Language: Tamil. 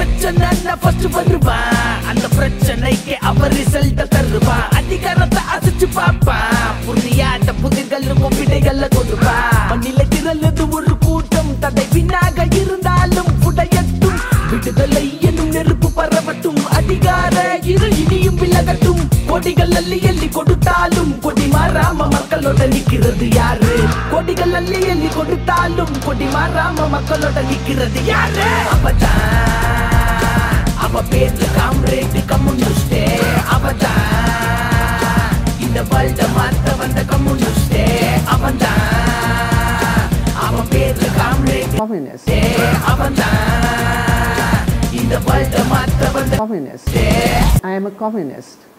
பிரச்சனை ஃபர்ஸ்ட் வருவான் அந்த பிரச்சனைக்கு அவர் ரிசல்ட்ட தருவான் அதிகாரத்தை அசைச்சு பார்ப்பான் புரியாத புதிர்களுக்கும் விடைகளை கொடுப்பான் மண்ணில திரளது ஒரு கூட்டம் தடை பின்னாக இருந்தாலும் புடையட்டும் விடுதலை என்னும் நெருப்பு பரவட்டும் அதிகார இரு இனியும் விலகட்டும் கொடிகள் அள்ளி எள்ளி கொடுத்தாலும் கொடி மாறாம மக்களோட நிக்கிறது யாரு கொடிகள் அள்ளி எள்ளி கொடுத்தாலும் கொடி மாறாம மக்களோட நிக்கிறது யாரு அப்பதான் அவ பேரு காம்ரேட் கம்யூனிஸ்டே அவதான் இந்த வேர்ல்ட மாத்த வந்த கம்யூனிஸ்டே அவன்தான் அவன் பேரு காம்ரேட் communist, அவன்தான் இந்த வேர்ல்ட மாத்த வந்த communist. I am a communist.